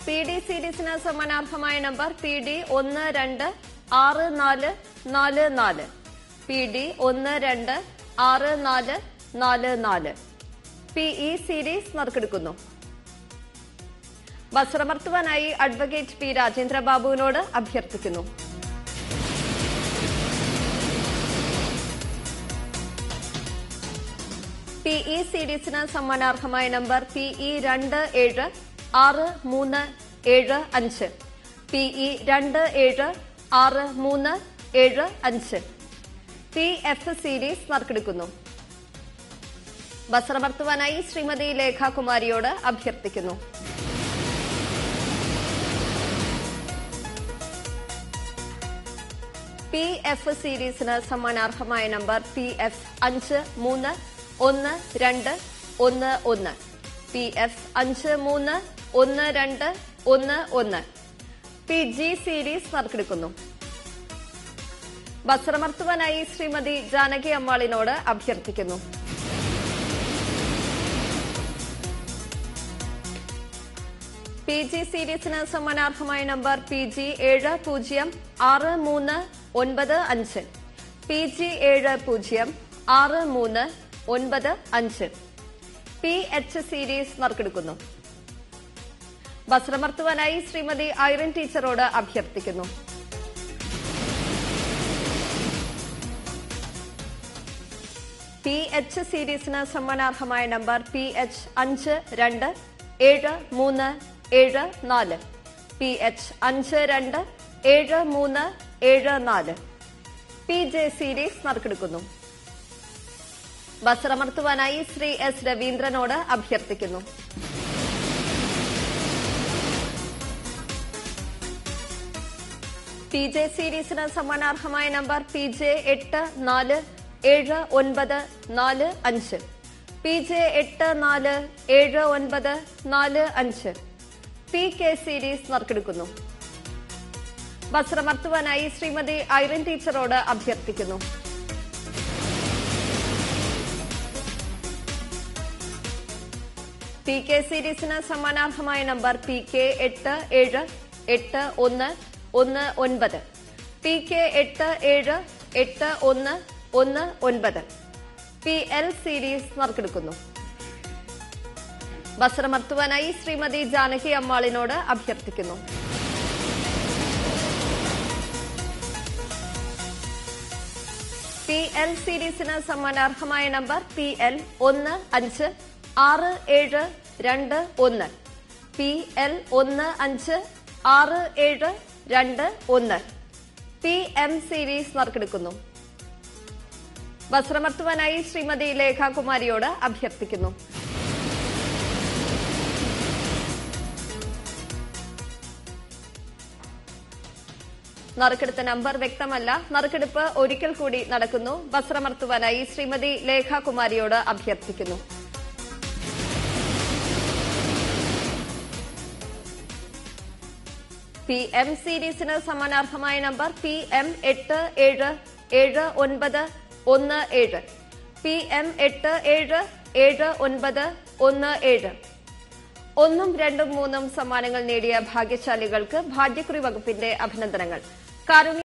P D സീരീസിന് സമ്മാനാർഹമായ number P D ഒന്ന് രണ്ട് ആറ് നാല് നാല് നാല് പി ഡി ഒന്ന് രണ്ട് ആറ് നാല് നാല് നാല് പി ഇ സീരീസ് നറുക്കെടുക്കുന്നു വസ്ത്രമർത്തുവാനായി അഡ്വക്കേറ്റ് പി രാജേന്ദ്രബാബുവിനോട് അഭ്യർത്ഥിക്കുന്നു പി ഇ സീരീസിന് സമ്മാനാർഹമായ നമ്പർ പി ഇ രണ്ട് ഏഴ് ആറ് മൂന്ന് ഏഴ് അഞ്ച് പി ഇ രണ്ട് ഏഴ് ആറ് മൂന്ന് ഏഴ് അഞ്ച് പി എഫ് സീരീസ് നറുക്കെടുക്കുന്നു വസ്ത്രമർത്തുവാനായി ശ്രീമതി ലേഖാകുമാരിയോട് അഭ്യർത്ഥിക്കുന്നു പി എഫ് സീരീസിന് സമ്മാനാർഹമായ നമ്പർ പി എഫ് അഞ്ച് മൂന്ന് ഒന്ന് രണ്ട് ഒന്ന് ഒന്ന് പി എഫ് അഞ്ച് മൂന്ന് ഒന്ന് രണ്ട് ഒന്ന് ഒന്ന് പി ജി സീരീസ് നറുക്കെടുക്കുന്നു വസ്ത്രമർത്തുവാനായി ശ്രീമതി ജാനകി അമ്മാളിനോട് അഭ്യർത്ഥിക്കുന്നു പി ജി സീരീസിന് സമ്മാനാർഹമായ നമ്പർ പി ജി ഏഴ് പൂജ്യം ആറ് മൂന്ന് ഒൻപത് അഞ്ച് പി ജി ഏഴ് പൂജ്യം ആറ് മൂന്ന് ഒൻപത് അഞ്ച് പി എച്ച് സീരീസ് നറുക്കെടുക്കുന്നു വസ്ത്രമർത്തുവാനായി ശ്രീമതി ഐറിൻ ടീച്ചറോട് അഭ്യർത്ഥിക്കുന്നു പി എച്ച് സീരീസിന് സമ്മാനാർഹമായ നമ്പർ പി എച്ച് അഞ്ച് രണ്ട് ഏഴ് മൂന്ന് ഏഴ് നാല് പി എച്ച് അഞ്ച് രണ്ട് ഏഴ് മൂന്ന് ഏഴ് നാല് പി ജെ സീരീസ് നറുക്കെടുക്കുന്നു വസ്ത്രമർത്തുവാനായി ശ്രീ എസ് രവീന്ദ്രനോട് അഭ്യർത്ഥിക്കുന്നു പി ജെ സീരീസിന് സമ്മാനാർഹമായ നമ്പർ പി ജെ എട്ട് നാല് ഏഴ് ഒൻപത് നാല് അഞ്ച് പി ജെ എട്ട് നാല് ഏഴ് ഒൻപത് നാല് അഞ്ച് പി കെ സീരീസ് നറുക്കെടുക്കുന്നു വസ്ത്രമർത്തുവാനായി ശ്രീമതി ഐറിൻ ടീച്ചറോട് അഭ്യർത്ഥിക്കുന്നു പി കെ സീരീസിന് സമ്മാനാർഹമായ നമ്പർ പി കെ എട്ട് ഏഴ് എട്ട് ഒന്ന് ഒന്ന് ഒൻപത് പി കെ എട്ട് ഏഴ് എട്ട് ഒന്ന് ഒന്ന് ഒൻപത് പി എൽ സീരീസ് നറുക്കെടുക്കുന്നു വസ്ത്രമർത്തുവാനായി ശ്രീമതി ജാനകി അമ്മാളിനോട് അഭ്യർത്ഥിക്കുന്നു പി എൽ സീരീസിന് സമ്മാനാർഹമായ നമ്പർ പി എൽ ഒന്ന് അഞ്ച് ആറ് ഏഴ് രണ്ട് ഒന്ന് പി എൽ ഒന്ന് അഞ്ച് ആറ് ഏഴ് രണ്ട് ഒന്ന് പി എം സീരീസ് നറുക്കെടുക്കുന്നു വസ്ത്രമർത്തുവാനായി ശ്രീമതി ലേഖാകുമാരിയോട് അഭ്യർത്ഥിക്കുന്നു നറുക്കെടുത്ത നമ്പർ വ്യക്തമല്ല നറുക്കെടുപ്പ് ഒരിക്കൽ കൂടി നടക്കുന്നു വസ്ത്രമർത്തുവാനായി ശ്രീമതി ലേഖാകുമാരിയോട് അഭ്യർത്ഥിക്കുന്നു പി എം സീരീസിന് സമ്മാനാർഹമായ നമ്പർ പി എം എട്ട് ഏഴ് ഏഴ് ഒൻപത് ഒന്ന് ഏഴ് പി എം എട്ട് ഏഴ് ഏഴ് ഒൻപത് ഒന്ന് ഏഴ് ഒന്നും രണ്ടും മൂന്നും സമ്മാനങ്ങൾ നേടിയ ഭാഗ്യശാലികൾക്ക് ഭാഗ്യക്കുറി വകുപ്പിന്റെ അഭിനന്ദനങ്ങൾ കാരുണ്യ